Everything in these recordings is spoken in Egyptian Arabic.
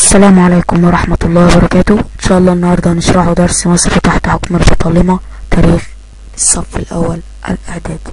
السلام عليكم ورحمة الله وبركاته إن شاء الله النهاردة هنشرح درس مصر تحت حكم البطالمة تاريخ الصف الأول الإعدادي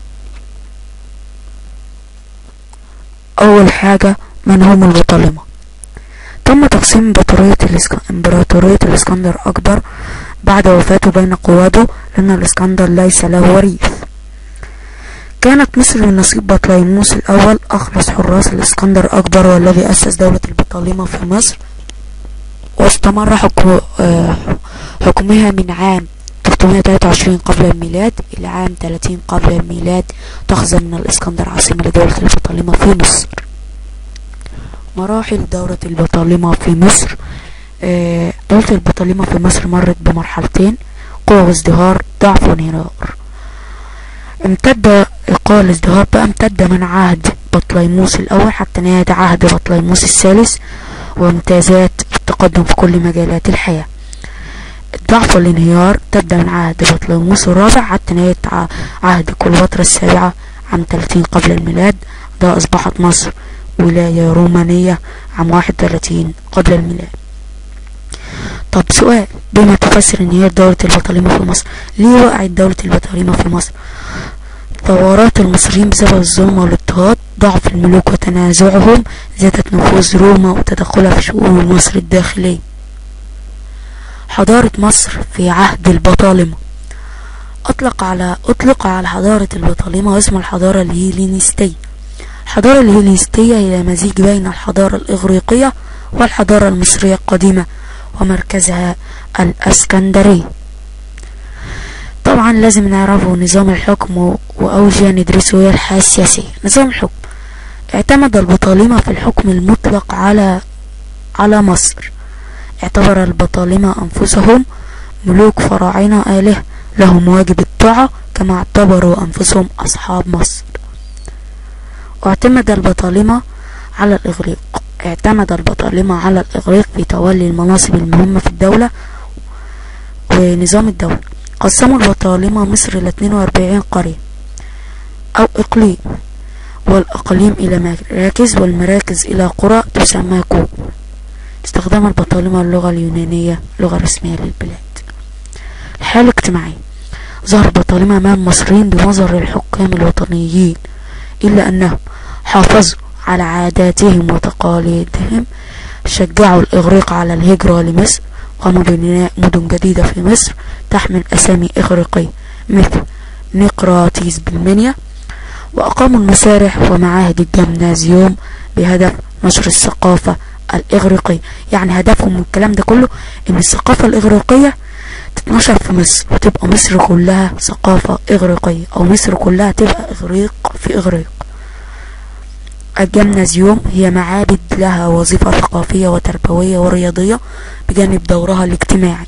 أول حاجة من هم البطالمة تم تقسيم إمبراطورية الإسك... إمبراطورية الإسكندر أكبر بعد وفاته بين قواده لأن الإسكندر ليس له وريث كانت مصر من نصيب بطليموس الأول أخلص حراس الإسكندر أكبر والذي أسس دولة البطالمة في مصر واستمر حكم آه، حكمها من عام 323 قبل الميلاد إلى عام 30 قبل الميلاد تخزن من الإسكندر عاصمة لدولة البطالمة في مصر مراحل دولة البطالمة في مصر آه، دولة البطالمة في مصر مرت بمرحلتين قوة وازدهار ضعف وانهيار امتد القوى الازدهار بقى امتد من عهد بطليموس الأول حتى نهاية عهد بطليموس الثالث وامتازات التقدم في كل مجالات الحياة الضعف والانهيار تبدأ من عهد بطليموس الرابع حتى نهاية ع- عهد كليوباترا السابعة عام 30 قبل الميلاد ده أصبحت مصر ولاية رومانية عام 31 قبل الميلاد طب سؤال بما تفسر انهيار دولة البطالمة في مصر ليه وقعت دولة البطالمة في مصر ثورات المصريين بسبب الظلم والاضطهاد ضعف الملوك وتنازعهم زادت نفوذ روما وتدخلها في شؤون مصر الداخلية حضارة مصر في عهد البطالمة أطلق على أطلق على حضارة البطالمة اسم الحضارة الهيلينستية الحضارة الهيلينستية هي مزيج بين الحضارة الإغريقية والحضارة المصرية القديمة ومركزها الأسكندرية طبعا لازم نعرفه نظام الحكم و- وأول شيء ندرسه هي الحياة السياسية نظام الحكم اعتمد البطالمة في الحكم المطلق على على مصر اعتبر البطالمة أنفسهم ملوك فراعنة آله لهم واجب الطاعة كما اعتبروا أنفسهم أصحاب مصر واعتمد البطالمة على الإغريق اعتمد البطالمة على الإغريق في تولي المناصب المهمة في الدولة ونظام الدولة قسموا البطالمة مصر إلى 42 قرية أو إقليم والأقاليم إلى مراكز والمراكز إلى قرى تسمى كوب استخدام البطالمة اللغة اليونانية لغة رسمية للبلاد الحالة الاجتماعية ظهر البطالمة أمام المصريين بمظهر الحكام الوطنيين إلا أنهم حافظوا على عاداتهم وتقاليدهم شجعوا الإغريق على الهجرة لمصر قاموا ببناء مدن جديدة في مصر تحمل أسامي إغريقية مثل نقراطيس بالمنيا وأقاموا المسارح ومعاهد الجمنازيوم بهدف نشر الثقافة الإغريقية يعني هدفهم من الكلام ده كله إن الثقافة الإغريقية تتنشر في مصر وتبقى مصر كلها ثقافة إغريقية أو مصر كلها تبقى إغريق في إغريق الجمنازيوم هي معابد لها وظيفة ثقافية وتربوية ورياضية بجانب دورها الاجتماعي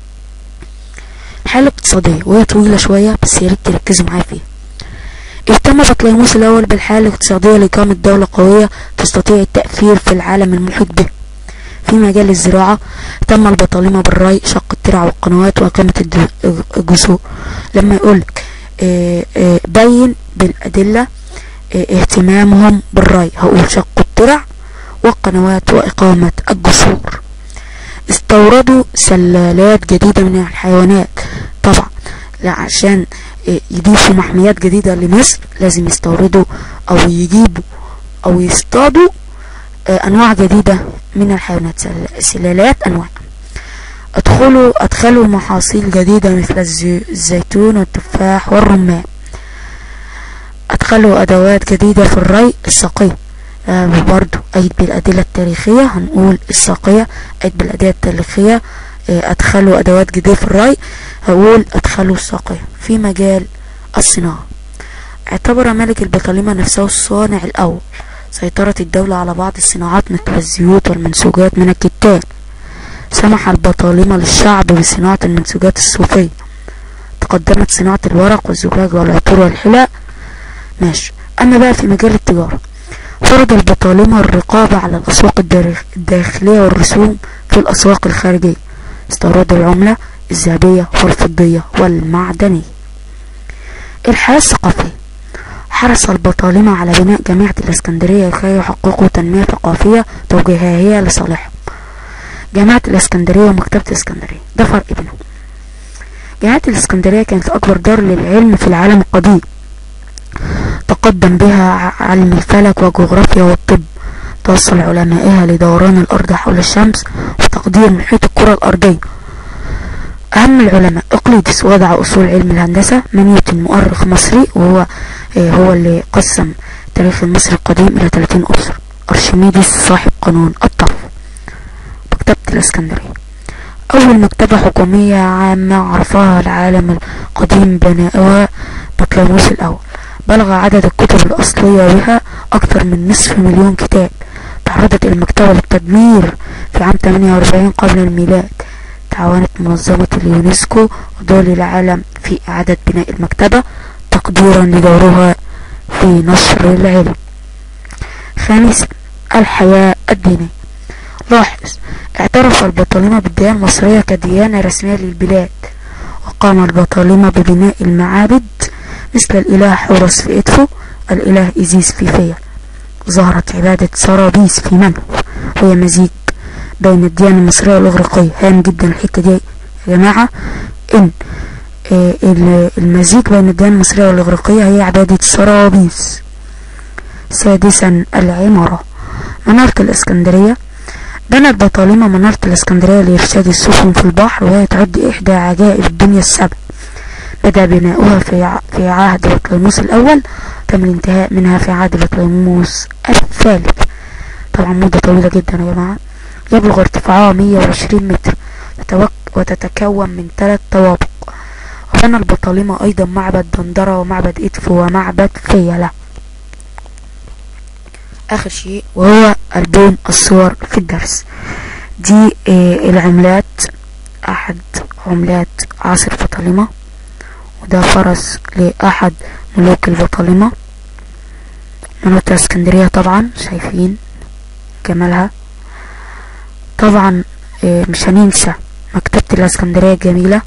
الحالة الاقتصادية وهي طويلة شوية بس يا ريت تركزوا معايا فيها اهتم بطليموس الأول بالحالة الاقتصادية لإقامة دولة قوية تستطيع التأثير في العالم المحيط به في مجال الزراعة تم البطالمة بالري شق الترع والقنوات وإقامة الد- الجسور لما يقولك آه، آه، بين بالأدلة آه، اهتمامهم بالري هقول شق الترع والقنوات وإقامة الجسور استوردوا سلالات جديدة من الحيوانات طبعا لا عشان آه، يضيفوا محميات جديدة لمصر لازم يستوردوا أو يجيبوا أو يصطادوا آه، أنواع جديدة من الحيوانات سل- سلالات أنواع ادخلوا ادخلوا محاصيل جديدة مثل الزي- الزيتون والتفاح والرمان ادخلوا ادوات جديدة في الري الساقية آه برضو ايد بالادلة التاريخية هنقول الساقية ايد بالادلة التاريخية آه ادخلوا ادوات جديدة في الري هقول ادخلوا الساقية في مجال الصناعة اعتبر ملك البطالمة نفسه الصانع الاول سيطرت الدولة على بعض الصناعات مثل الزيوت والمنسوجات من الكتان سمح البطالمة للشعب بصناعة المنسوجات الصوفية تقدمت صناعة الورق والزجاج والعطور والحلاء ماشي أما بقى في مجال التجارة فرض البطالمة الرقابة على الأسواق الدار- الداخلية والرسوم في الأسواق الخارجية استوراد العملة الذهبية والفضية والمعدنية الحياة الثقافية حرص البطالمة على بناء جامعة الإسكندرية لكي يحققوا تنمية ثقافية توجيهية لصالحهم جامعة الإسكندرية ومكتبة الإسكندرية ده فرق بينهم جامعة الإسكندرية كانت أكبر دار للعلم في العالم القديم تقدم بها علم الفلك والجغرافيا والطب توصل علمائها لدوران الأرض حول الشمس وتقدير محيط الكرة الأرضية أهم العلماء إقليدس وضع أصول علم الهندسة نيوتن مؤرخ مصري وهو هو اللي قسم التاريخ المصري القديم إلى 30 أسر أرشميدس صاحب قانون الطرف مكتبة الإسكندرية أول مكتبة حكومية عامة عرفها العالم القديم بناؤها بطليموس الأول بلغ عدد الكتب الأصلية بها أكثر من نصف مليون كتاب تعرضت المكتبة للتدمير في عام 48 قبل الميلاد تعاونت منظمة اليونسكو ودول العالم في إعادة بناء المكتبة تقديرا لدورها في نشر العلم خامسا الحياة الدينية لاحظ اعترف البطالمة بالديانة المصرية كديانة رسمية للبلاد وقام البطالمة ببناء المعابد مثل الإله حورس في إدفو الإله إيزيس في فيا ظهرت عبادة سرابيس في منف وهي مزيج بين الديانة المصرية والإغريقية هام جدا الحتة دي يا جماعة إن المزيج بين الديانة المصرية والإغريقية هي عبادة سرابيس سادسا العمارة منارة الإسكندرية بنت بطالمة منارة الإسكندرية لإرشاد السفن في البحر وهي تعد إحدى عجائب الدنيا السبع بدأ بناؤها في في عهد بطليموس الأول تم الانتهاء منها في عهد بطليموس الثالث طبعا مدة طويلة جدا يا جماعة يبلغ ارتفاعها 120 متر وتتكون من ثلاث طوابق وبنى البطالمة أيضا معبد دندرة ومعبد إدفو ومعبد فيلة آخر شيء وهو ألبوم الصور في الدرس دي آه العملات أحد عملات عصر البطالمة وده فرس لأحد ملوك البطالمة منطقة اسكندرية طبعا شايفين جمالها طبعا آه مش هننسى مكتبة الاسكندرية الجميلة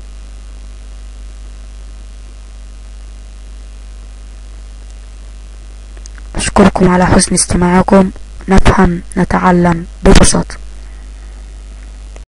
أشكركم على حسن استماعكم نفهم نتعلم ببساطة